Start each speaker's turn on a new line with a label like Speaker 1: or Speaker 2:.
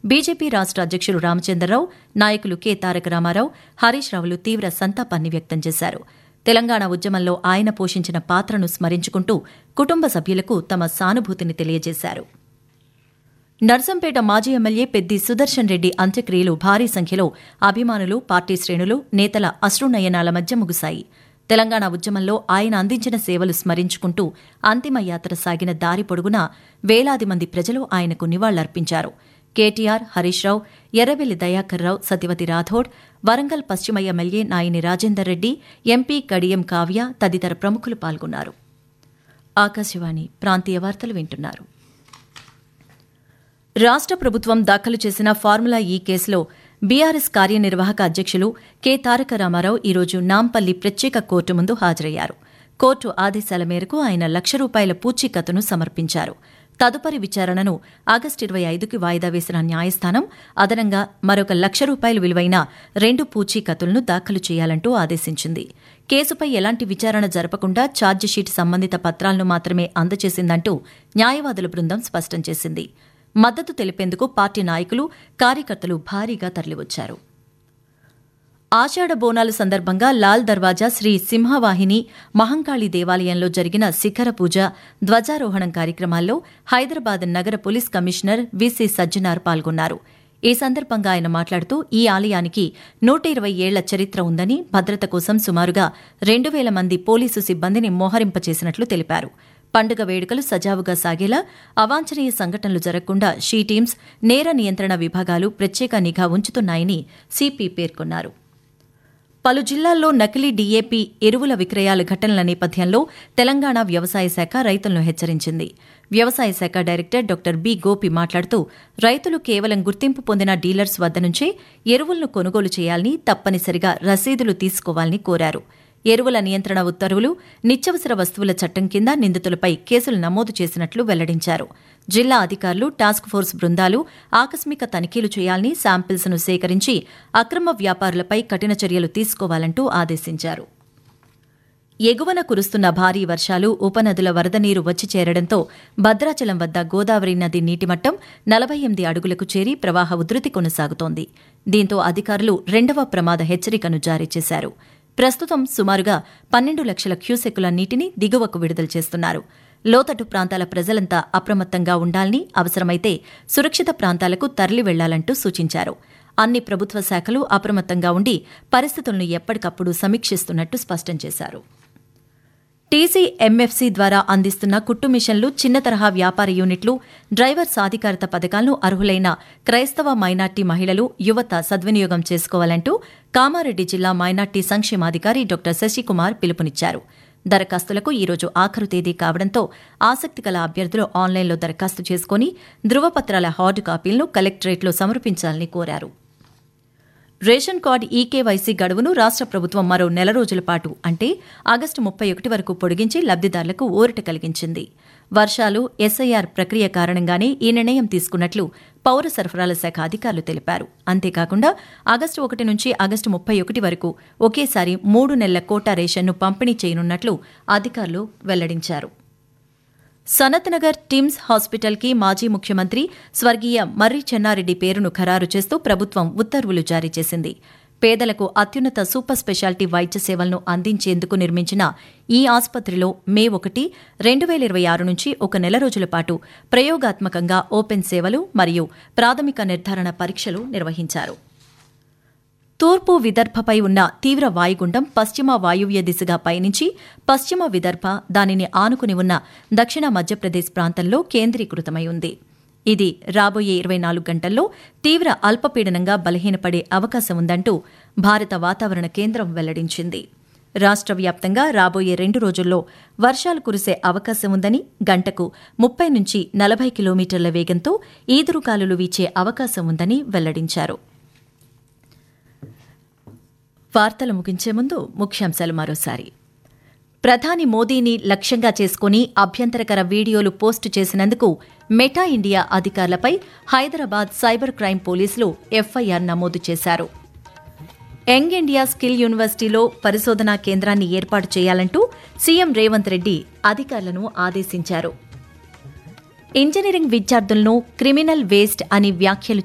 Speaker 1: BJP రాష్ట్ర అధ్యక్షులు రామచంద్రరావు నాయకులు కె తారక రామారావు హరీష్ రావులు తీవ్ర సంతాపాన్ని వ్యక్తం చేశారు తెలంగాణ ఉద్యమంలో ఆయన పోషించిన పాత్రను స్మరించుకుంటూ కుటుంబ సభ్యులకు తమ సానుభూతిని తెలియజేశారు నర్సంపేట మాజీ ఎమ్మెల్యే పెద్ది సుదర్శన్ రెడ్డి అంత్యక్రియలు భారీ సంఖ్యలో అభిమానులు పార్టీ శ్రేణులు నేతల అశ్రునయనాల మధ్య ముగిశాయి తెలంగాణ ఉద్యమంలో ఆయన అందించిన సేవలు స్మరించుకుంటూ అంతిమ యాత్ర సాగిన దారి పొడుగునా వేలాది మంది ప్రజలు ఆయనకు నివాళులర్పించారు కేటీఆర్ హరీష్ రావు ఎర్రబెల్లి దయాకర్ రావు సత్యవతి రాథోడ్ వరంగల్ పశ్చిమ ఎమ్మెల్యే నాయిని రాజేందర్ రెడ్డి ఎంపీ కడియం కావ్య తదితర ప్రముఖులు పాల్గొన్నారు ఆకాశవాణి ప్రాంతీయ వార్తలు వింటున్నారు రాష్ట్ర ప్రభుత్వం దాఖలు చేసిన ఫార్ములా ఈ కేసులో బీఆర్ఎస్ కార్యనిర్వాహక అధ్యక్షులు కె తారక రామారావు ఈరోజు నాంపల్లి ప్రత్యేక కోర్టు ముందు హాజరయ్యారు కోర్టు ఆదేశాల మేరకు ఆయన లక్ష రూపాయల పూచీకత్తును సమర్పించారు తదుపరి విచారణను ఆగస్టు ఇరవై ఐదుకి వాయిదా వేసిన న్యాయస్థానం అదనంగా మరొక లక్ష రూపాయలు విలువైన రెండు పూచీకత్తులను దాఖలు చేయాలంటూ ఆదేశించింది కేసుపై ఎలాంటి విచారణ జరపకుండా ఛార్జిషీట్ సంబంధిత పత్రాలను మాత్రమే అందజేసిందంటూ న్యాయవాదుల బృందం స్పష్టం చేసింది మద్దతు తెలిపేందుకు పార్టీ నాయకులు కార్యకర్తలు భారీగా తరలివచ్చారు ఆషాఢ బోనాల సందర్భంగా లాల్ దర్వాజా శ్రీ సింహవాహిని మహంకాళి దేవాలయంలో జరిగిన శిఖర పూజ ధ్వజారోహణం కార్యక్రమాల్లో హైదరాబాద్ నగర పోలీస్ కమిషనర్ విసి సజ్జనార్ పాల్గొన్నారు ఈ సందర్భంగా ఆయన మాట్లాడుతూ ఈ ఆలయానికి నూట ఇరవై ఏళ్ల చరిత్ర ఉందని భద్రత కోసం సుమారుగా రెండు వేల మంది పోలీసు సిబ్బందిని మోహరింపచేసినట్లు తెలిపారు పండుగ వేడుకలు సజావుగా సాగేలా అవాంఛనీయ సంఘటనలు జరగకుండా షీ టీమ్స్ నేర నియంత్రణ విభాగాలు ప్రత్యేక నిఘా ఉంచుతున్నాయని సిపి పేర్కొన్నారు పలు జిల్లాల్లో నకిలీ డీఏపీ ఎరువుల విక్రయాల ఘటనల నేపథ్యంలో తెలంగాణ వ్యవసాయ శాఖ రైతులను హెచ్చరించింది వ్యవసాయ శాఖ డైరెక్టర్ డాక్టర్ బి గోపి మాట్లాడుతూ రైతులు కేవలం గుర్తింపు పొందిన డీలర్స్ వద్ద నుంచే ఎరువులను కొనుగోలు చేయాలని తప్పనిసరిగా రసీదులు తీసుకోవాలని కోరారు ఎరువుల నియంత్రణ ఉత్తర్వులు నిత్యవసర వస్తువుల చట్టం కింద నిందితులపై కేసులు నమోదు చేసినట్లు వెల్లడించారు జిల్లా అధికారులు టాస్క్ ఫోర్స్ బృందాలు ఆకస్మిక తనిఖీలు చేయాలని శాంపిల్స్ ను సేకరించి అక్రమ వ్యాపారులపై కఠిన చర్యలు తీసుకోవాలంటూ ఆదేశించారు ఎగువన కురుస్తున్న భారీ వర్షాలు ఉపనదుల వరద నీరు వచ్చి చేరడంతో భద్రాచలం వద్ద గోదావరి నది నీటిమట్టం నలభై ఎనిమిది అడుగులకు చేరి ప్రవాహ ఉధృతి కొనసాగుతోంది దీంతో అధికారులు రెండవ ప్రమాద హెచ్చరికను జారీ చేశారు ప్రస్తుతం సుమారుగా పన్నెండు లక్షల క్యూసెక్కుల నీటిని దిగువకు విడుదల చేస్తున్నారు లోతట్టు ప్రాంతాల ప్రజలంతా అప్రమత్తంగా ఉండాలని అవసరమైతే సురక్షిత ప్రాంతాలకు తరలి వెళ్లాలంటూ సూచించారు అన్ని ప్రభుత్వ శాఖలు అప్రమత్తంగా ఉండి పరిస్థితులను ఎప్పటికప్పుడు సమీక్షిస్తున్నట్టు స్పష్టం చేశారు టీసీ ఎంఎఫ్సీ ద్వారా అందిస్తున్న కుట్టు మిషన్లు చిన్న తరహా వ్యాపార యూనిట్లు డ్రైవర్ సాధికారత పథకాలను అర్హులైన క్రైస్తవ మైనార్టీ మహిళలు యువత సద్వినియోగం చేసుకోవాలంటూ కామారెడ్డి జిల్లా మైనార్టీ సంక్షేమాధికారి డాక్టర్ శశికుమార్ పిలుపునిచ్చారు దరఖాస్తులకు ఈరోజు ఆఖరు తేదీ కావడంతో ఆసక్తి గల అభ్యర్థులు ఆన్లైన్లో దరఖాస్తు చేసుకుని ధృవపత్రాల హార్డు కాపీలను కలెక్టరేట్లో సమర్పించాలని కోరారు రేషన్ కార్డు ఈకేవైసీ గడువును రాష్ట్ర ప్రభుత్వం మరో నెల రోజుల పాటు అంటే ఆగస్టు ముప్పై ఒకటి వరకు పొడిగించి లబ్దిదారులకు ఊరట కలిగించింది వర్షాలు ఎస్ఐఆర్ ప్రక్రియ కారణంగానే ఈ నిర్ణయం తీసుకున్నట్లు పౌర సరఫరాల శాఖ అధికారులు తెలిపారు అంతేకాకుండా ఆగస్టు ఒకటి నుంచి ఆగస్టు ముప్పై ఒకటి వరకు ఒకేసారి మూడు నెలల కోటా రేషన్ను పంపిణీ చేయనున్నట్లు అధికారులు వెల్లడించారు సనత్నగర్ టిమ్స్ హాస్పిటల్కి మాజీ ముఖ్యమంత్రి స్వర్గీయ మర్రి చెన్నారెడ్డి పేరును ఖరారు చేస్తూ ప్రభుత్వం ఉత్తర్వులు జారీ చేసింది పేదలకు అత్యున్నత సూపర్ స్పెషాలిటీ వైద్య సేవలను అందించేందుకు నిర్మించిన ఈ ఆసుపత్రిలో మే ఒకటి రెండు వేల ఇరవై ఆరు నుంచి ఒక నెల రోజుల పాటు ప్రయోగాత్మకంగా ఓపెన్ సేవలు మరియు ప్రాథమిక నిర్ధారణ పరీక్షలు నిర్వహించారు తూర్పు విదర్భపై ఉన్న తీవ్ర వాయుగుండం పశ్చిమ వాయువ్య దిశగా పయనించి పశ్చిమ విదర్భ దానిని ఆనుకుని ఉన్న దక్షిణ మధ్యప్రదేశ్ ప్రాంతంలో కేంద్రీకృతమై ఉంది ఇది రాబోయే ఇరవై నాలుగు గంటల్లో తీవ్ర అల్పపీడనంగా బలహీనపడే అవకాశం ఉందంటూ భారత వాతావరణ కేంద్రం వెల్లడించింది రాష్ట్ర వ్యాప్తంగా రాబోయే రెండు రోజుల్లో వర్షాలు కురిసే అవకాశం ఉందని గంటకు ముప్పై నుంచి నలభై కిలోమీటర్ల వేగంతో ఈదురుగాలులు వీచే అవకాశం ఉందని వెల్లడించారు వార్తలు ముగించే ముందు ముఖ్యాంశాలు మరోసారి ప్రధాని మోదీని లక్ష్యంగా చేసుకుని అభ్యంతరకర వీడియోలు పోస్టు చేసినందుకు మెటా ఇండియా అధికారులపై హైదరాబాద్ సైబర్ క్రైమ్ పోలీసులు ఎఫ్ఐఆర్ నమోదు చేశారు యంగ్ ఇండియా స్కిల్ యూనివర్సిటీలో పరిశోధనా కేంద్రాన్ని ఏర్పాటు చేయాలంటూ సీఎం రేవంత్ రెడ్డి అధికారులను ఆదేశించారు ఇంజనీరింగ్ విద్యార్థులను క్రిమినల్ వేస్ట్ అని వ్యాఖ్యలు